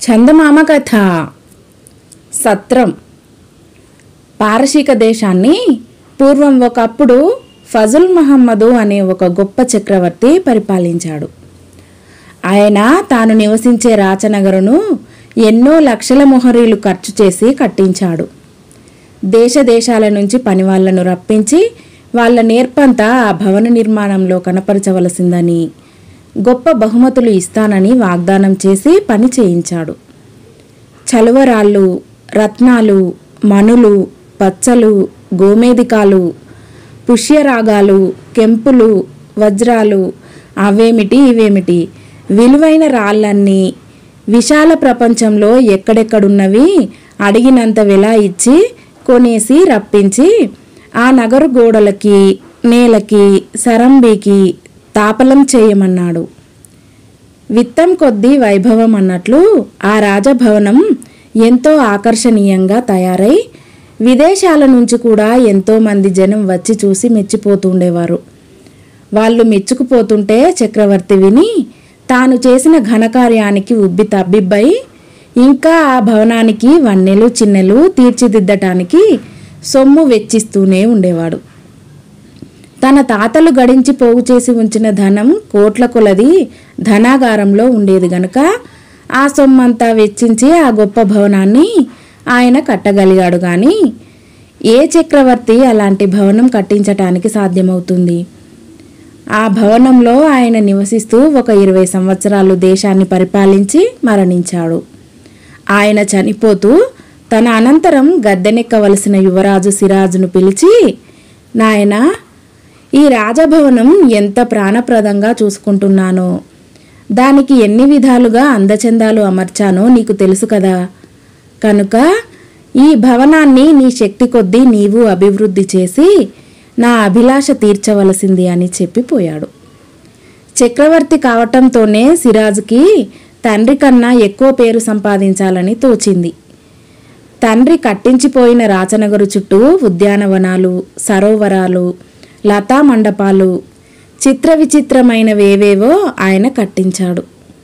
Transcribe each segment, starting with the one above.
చందమామ కథ సత్రం పారసీక దేశాన్ని పూర్వం ఒకప్పుడు ఫజుల్ మహమ్మదు అనే ఒక గొప్ప చక్రవర్తి పరిపాలించాడు ఆయన తాను నివసించే రాచనగరును ఎన్నో లక్షల మొహరీలు ఖర్చు చేసి కట్టించాడు దేశ దేశాల నుంచి పనివాళ్లను రప్పించి వాళ్ళ నేర్పంతా ఆ భవన నిర్మాణంలో కనపరచవలసిందని గొప్ప బహుమతులు ఇస్తానని వాగ్దానం చేసి పని చేయించాడు చలువరాళ్ళు రత్నాలు మణులు పచ్చలు గోమేదికాలు పుష్యరాగాలు కెంపులు వజ్రాలు అవేమిటి ఇవేమిటి విలువైన రాళ్ళన్నీ విశాల ప్రపంచంలో ఎక్కడెక్కడున్నవి అడిగినంత వెల ఇచ్చి కొనేసి రప్పించి ఆ నగరు గోడలకి నేలకి సరంబీకి తాపలం చేయమన్నాడు విత్తం కొద్దీ వైభవం అన్నట్లు ఆ రాజభవనం ఎంతో ఆకర్షణీయంగా తయారై విదేశాల నుంచి కూడా ఎంతో మంది జనం వచ్చి చూసి మెచ్చిపోతుండేవారు వాళ్ళు మెచ్చుకుపోతుంటే చక్రవర్తి విని తాను చేసిన ఘనకార్యానికి ఉబ్బి తబ్బిబ్బై ఇంకా ఆ భవనానికి వన్నెలు చిన్నెలు తీర్చిదిద్దటానికి సొమ్ము వెచ్చిస్తూనే ఉండేవాడు తన తాతలు గడించి పోగు చేసి ఉంచిన ధనం కోట్ల కొలది ధనాగారంలో ఉండేది గనుక ఆ సొమ్మంతా వెచ్చించి ఆ గొప్ప భవనాన్ని ఆయన కట్టగలిగాడు కానీ ఏ చక్రవర్తి అలాంటి భవనం కట్టించటానికి సాధ్యమవుతుంది ఆ భవనంలో ఆయన నివసిస్తూ ఒక ఇరవై సంవత్సరాలు దేశాన్ని పరిపాలించి మరణించాడు ఆయన చనిపోతూ తన అనంతరం గద్దెనెక్కవలసిన యువరాజు సిరాజును పిలిచి నాయనా ఈ రాజభవనం ఎంత ప్రాణప్రదంగా చూసుకుంటున్నానో దానికి ఎన్ని విధాలుగా అందచందాలు అమర్చానో నీకు తెలుసు కదా కనుక ఈ భవనాన్ని నీ శక్తి కొద్దీ నీవు అభివృద్ధి చేసి నా అభిలాష తీర్చవలసింది అని చెప్పిపోయాడు చక్రవర్తి కావటంతోనే సిరాజుకి తండ్రి కన్నా ఎక్కువ పేరు సంపాదించాలని తోచింది తండ్రి కట్టించిపోయిన రాచనగరు చుట్టూ ఉద్యానవనాలు సరోవరాలు లతా మండపాలు చిత్ర విచిత్రమైనవేవేవో ఆయన కట్టించాడు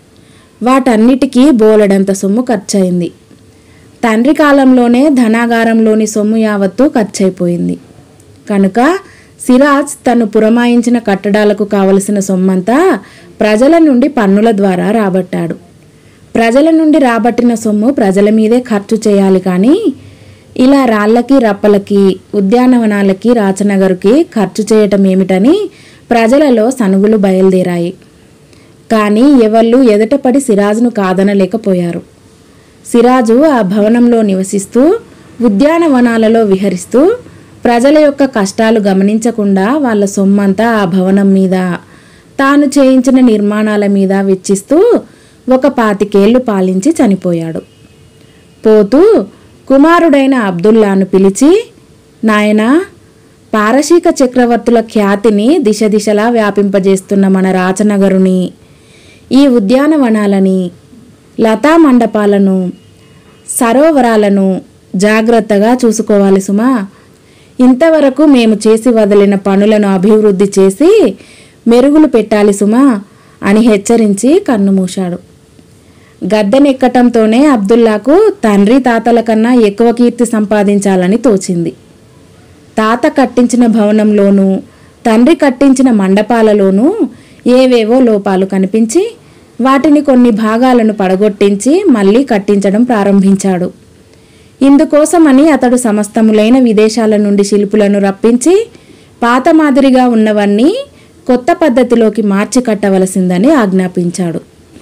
వాటన్నిటికీ బోలెడంత సొమ్ము ఖర్చయింది తండ్రి కాలంలోనే ధనాగారంలోని సొమ్ము యావత్తూ ఖర్చయిపోయింది కనుక సిరాజ్ తను పురమాయించిన కట్టడాలకు కావలసిన సొమ్మంతా ప్రజల నుండి పన్నుల ద్వారా రాబట్టాడు ప్రజల నుండి రాబట్టిన సొమ్ము ప్రజల మీదే ఖర్చు చేయాలి కానీ ఇలా రాళ్ళకి రప్పలకి ఉద్యానవనాలకి రాచనగరుకి ఖర్చు చేయటం ఏమిటని ప్రజలలో సనుగులు బయలుదేరాయి కానీ ఎవళ్ళు ఎదుటపడి సిరాజును కాదనలేకపోయారు సిరాజు ఆ భవనంలో నివసిస్తూ ఉద్యానవనాలలో విహరిస్తూ ప్రజల యొక్క కష్టాలు గమనించకుండా వాళ్ళ సొమ్మంతా ఆ భవనం మీద తాను చేయించిన నిర్మాణాల మీద వెచ్చిస్తూ ఒక పాతికేళ్లు పాలించి చనిపోయాడు పోతూ కుమారుడైన అబ్దుల్లాను పిలిచి నాయనా పారసీక చక్రవర్తుల ఖ్యాతిని దిశ దిశలా వ్యాపింపజేస్తున్న మన రాచనగరుని ఈ ఉద్యానవనాలని లతా మండపాలను సరోవరాలను జాగ్రత్తగా చూసుకోవాలి సుమా ఇంతవరకు మేము చేసి వదిలిన పనులను అభివృద్ధి చేసి మెరుగులు పెట్టాలి సుమా అని హెచ్చరించి కన్నుమూశాడు గద్దెనెక్కటంతోనే అబ్దుల్లాకు తండ్రి తాతల కన్నా ఎక్కువ కీర్తి సంపాదించాలని తోచింది తాత కట్టించిన భవనంలోనూ తండ్రి కట్టించిన మండపాలలోనూ ఏవేవో లోపాలు కనిపించి వాటిని కొన్ని భాగాలను పడగొట్టించి మళ్ళీ కట్టించడం ప్రారంభించాడు ఇందుకోసమని అతడు సమస్తములైన విదేశాల నుండి శిల్పులను రప్పించి పాత మాదిరిగా ఉన్నవన్నీ కొత్త పద్ధతిలోకి మార్చి కట్టవలసిందని ఆజ్ఞాపించాడు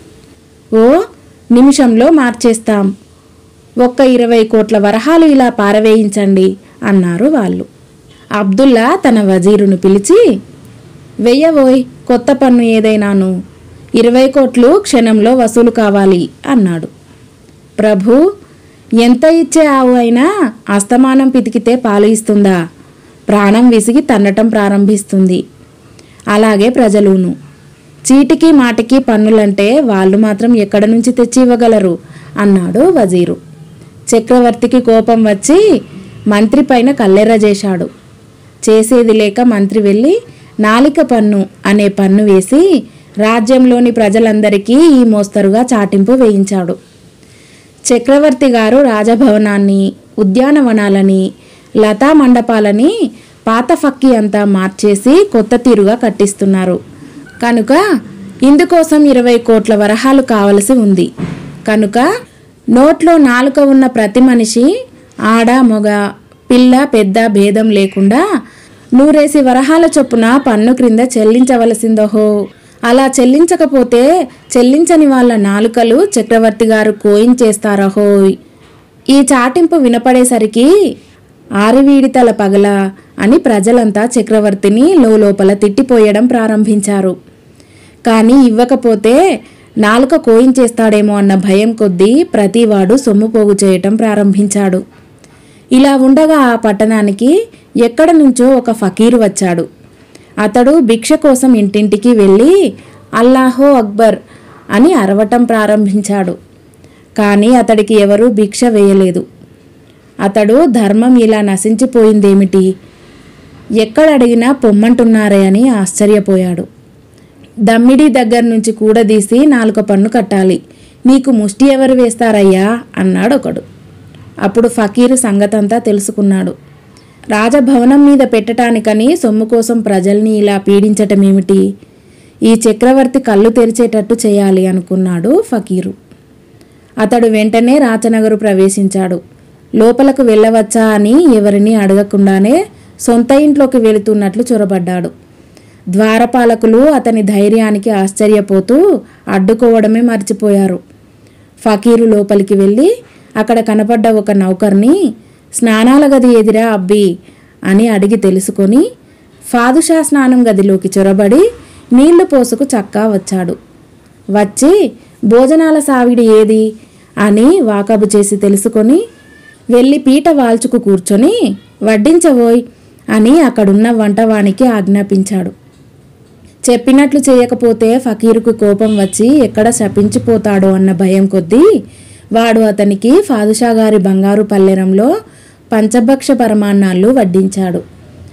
ఓ నిమిషంలో మార్చేస్తాం ఒక్క ఇరవై కోట్ల వరహాలు ఇలా పారవేయించండి అన్నారు వాళ్ళు అబ్దుల్లా తన వజీరును పిలిచి వెయ్యవోయ్ కొత్త పన్ను ఏదైనాను ఇరవై కోట్లు క్షణంలో వసూలు కావాలి అన్నాడు ప్రభు ఎంత ఇచ్చే ఆవు అయినా అస్తమానం పితికితే పాలు ఇస్తుందా ప్రాణం విసిగి తన్నటం ప్రారంభిస్తుంది అలాగే ప్రజలును చీటికి మాటికి పన్నులంటే వాళ్ళు మాత్రం ఎక్కడ నుంచి తెచ్చి ఇవ్వగలరు అన్నాడు వజీరు చక్రవర్తికి కోపం వచ్చి మంత్రి పైన కల్లెర్ర చేశాడు చేసేది లేక మంత్రి వెళ్ళి నాలిక పన్ను అనే పన్ను వేసి రాజ్యంలోని ప్రజలందరికీ ఈ మోస్తరుగా చాటింపు వేయించాడు చక్రవర్తి గారు రాజభవనాన్ని ఉద్యానవనాలని లతా మండపాలని పాత ఫక్కి అంతా మార్చేసి కొత్త తీరుగా కట్టిస్తున్నారు కనుక ఇందుకోసం ఇరవై కోట్ల వరహాలు కావలసి ఉంది కనుక నోట్లో నాలుక ఉన్న ప్రతి మనిషి ఆడ మొగ పిల్ల పెద్ద భేదం లేకుండా నూరేసి వరహాల చొప్పున పన్ను క్రింద చెల్లించవలసిందోహో అలా చెల్లించకపోతే చెల్లించని వాళ్ళ నాలుకలు చక్రవర్తి గారు కోయించేస్తారహోయ్ ఈ చాటింపు వినపడేసరికి ఆరివీడితల పగల అని ప్రజలంతా చక్రవర్తిని లోపల తిట్టిపోయడం ప్రారంభించారు కానీ ఇవ్వకపోతే నాలుక కోయించేస్తాడేమో అన్న భయం కొద్దీ ప్రతివాడు సొమ్ము పోగు చేయటం ప్రారంభించాడు ఇలా ఉండగా ఆ పట్టణానికి ఎక్కడ నుంచో ఒక ఫకీరు వచ్చాడు అతడు భిక్ష కోసం ఇంటింటికి వెళ్ళి అల్లాహో అక్బర్ అని అరవటం ప్రారంభించాడు కానీ అతడికి ఎవరూ భిక్ష వేయలేదు అతడు ధర్మం ఇలా నశించిపోయిందేమిటి ఎక్కడ అడిగినా పొమ్మంటున్నారే అని ఆశ్చర్యపోయాడు దమ్మిడి దగ్గర నుంచి కూడదీసి నాలుక పన్ను కట్టాలి నీకు ముష్టి ఎవరు వేస్తారయ్యా అన్నాడు ఒకడు అప్పుడు ఫకీరు సంగతంతా తెలుసుకున్నాడు రాజభవనం మీద పెట్టటానికని సొమ్ము కోసం ప్రజల్ని ఇలా పీడించటమేమిటి ఈ చక్రవర్తి కళ్ళు తెరిచేటట్టు చేయాలి అనుకున్నాడు ఫకీరు అతడు వెంటనే రాచనగరు ప్రవేశించాడు లోపలకు వెళ్ళవచ్చా అని ఎవరిని అడగకుండానే సొంత ఇంట్లోకి వెళుతున్నట్లు చొరబడ్డాడు ద్వారపాలకులు అతని ధైర్యానికి ఆశ్చర్యపోతూ అడ్డుకోవడమే మర్చిపోయారు ఫకీరు లోపలికి వెళ్ళి అక్కడ కనపడ్డ ఒక నౌకర్ని స్నానాల గది ఎదిరా అబ్బి అని అడిగి తెలుసుకొని ఫాదుషా స్నానం గదిలోకి చొరబడి నీళ్లు పోసుకు చక్కా వచ్చాడు వచ్చి భోజనాల సావిడి ఏది అని వాకబు చేసి తెలుసుకొని వెళ్ళి పీట వాల్చుకు కూర్చొని వడ్డించబోయ్ అని అక్కడున్న వంటవానికి ఆజ్ఞాపించాడు చెప్పినట్లు చేయకపోతే ఫకీరుకు కోపం వచ్చి ఎక్కడ శపించిపోతాడో అన్న భయం కొద్దీ వాడు అతనికి ఫాదుషా గారి బంగారు పల్లెరంలో పంచభక్ష పరమాన్నాళ్ళు వడ్డించాడు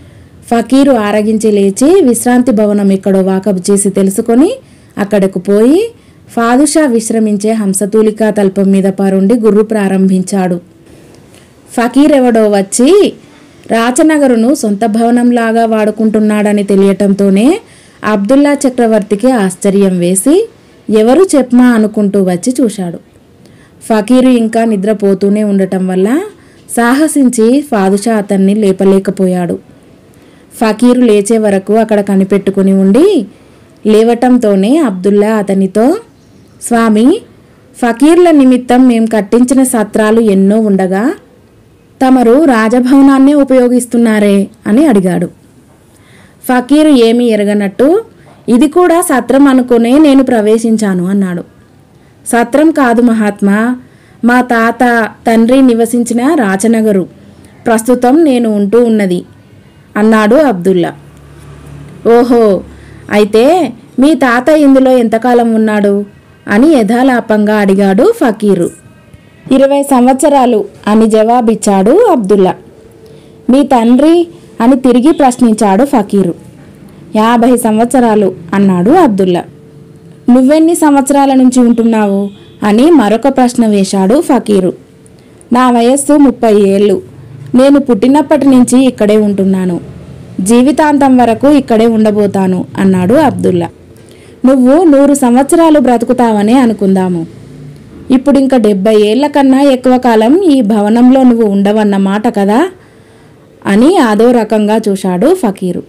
ఫకీరు ఆరగించి లేచి విశ్రాంతి భవనం ఎక్కడో వాకబు చేసి తెలుసుకొని అక్కడకు పోయి ఫాదుషా విశ్రమించే హంసతూలికా తల్పం మీద పరుండి గుర్రు ప్రారంభించాడు ఫకీర్ ఎవడో వచ్చి రాచనగరును సొంత భవనంలాగా వాడుకుంటున్నాడని తెలియటంతోనే అబ్దుల్లా చక్రవర్తికి ఆశ్చర్యం వేసి ఎవరు చెప్పమా అనుకుంటూ వచ్చి చూశాడు ఫకీరు ఇంకా నిద్రపోతూనే ఉండటం వల్ల సాహసించి ఫాదుషా అతన్ని లేపలేకపోయాడు ఫకీరు లేచే వరకు అక్కడ కనిపెట్టుకుని ఉండి లేవటంతోనే అబ్దుల్లా అతనితో స్వామి ఫకీర్ల నిమిత్తం మేం కట్టించిన సత్రాలు ఎన్నో ఉండగా తమరు రాజభవనాన్నే ఉపయోగిస్తున్నారే అని అడిగాడు ఫకీరు ఏమీ ఎరగనట్టు ఇది కూడా సత్రం అనుకునే నేను ప్రవేశించాను అన్నాడు సత్రం కాదు మహాత్మా మా తాత తండ్రి నివసించిన రాచనగరు ప్రస్తుతం నేను ఉంటూ ఉన్నది అన్నాడు అబ్దుల్లా ఓహో అయితే మీ తాత ఇందులో ఎంతకాలం ఉన్నాడు అని యథాలాపంగా అడిగాడు ఫకీరు ఇరవై సంవత్సరాలు అని జవాబిచ్చాడు అబ్దుల్లా మీ తండ్రి అని తిరిగి ప్రశ్నించాడు ఫకీరు యాభై సంవత్సరాలు అన్నాడు అబ్దుల్లా నువ్వెన్ని సంవత్సరాల నుంచి ఉంటున్నావు అని మరొక ప్రశ్న వేశాడు ఫకీరు నా వయస్సు ముప్పై ఏళ్ళు నేను పుట్టినప్పటి నుంచి ఇక్కడే ఉంటున్నాను జీవితాంతం వరకు ఇక్కడే ఉండబోతాను అన్నాడు అబ్దుల్లా నువ్వు నూరు సంవత్సరాలు బ్రతుకుతావనే అనుకుందాము ఇప్పుడు ఇంకా డెబ్బై ఏళ్ల కన్నా ఎక్కువ కాలం ఈ భవనంలో నువ్వు ఉండవన్నమాట కదా అని అదో రకంగా చూశాడు ఫకీరు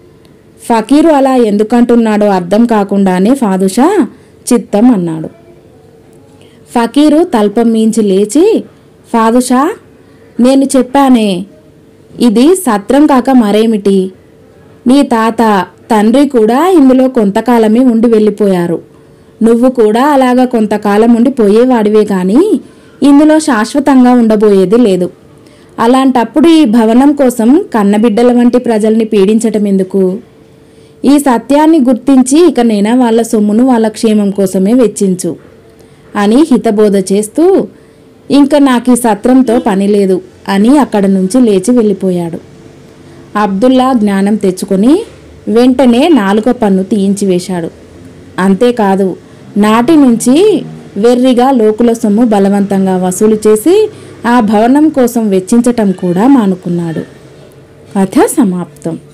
ఫకీరు అలా ఎందుకంటున్నాడో అర్థం కాకుండానే ఫాదుషా చిత్తం అన్నాడు ఫకీరు తల్పం మించి లేచి ఫాదుషా నేను చెప్పానే ఇది సత్రం కాక మరేమిటి నీ తాత తండ్రి కూడా ఇందులో కొంతకాలమే ఉండి వెళ్ళిపోయారు నువ్వు కూడా అలాగా కొంతకాలం ఉండి పోయేవాడివే కానీ ఇందులో శాశ్వతంగా ఉండబోయేది లేదు అలాంటప్పుడు ఈ భవనం కోసం కన్నబిడ్డల వంటి ప్రజల్ని పీడించటం ఎందుకు ఈ సత్యాన్ని గుర్తించి ఇక నైనా వాళ్ళ సొమ్మును వాళ్ళ క్షేమం కోసమే వెచ్చించు అని హితబోధ చేస్తూ ఇంకా నాకు ఈ సత్రంతో పని లేదు అని అక్కడ నుంచి లేచి వెళ్ళిపోయాడు అబ్దుల్లా జ్ఞానం తెచ్చుకొని వెంటనే నాలుగో పన్ను తీయించి వేశాడు అంతేకాదు నాటి నుంచి వెర్రిగా లోకుల సొమ్ము బలవంతంగా వసూలు చేసి ఆ భవనం కోసం వెచ్చించటం కూడా మానుకున్నాడు కథ సమాప్తం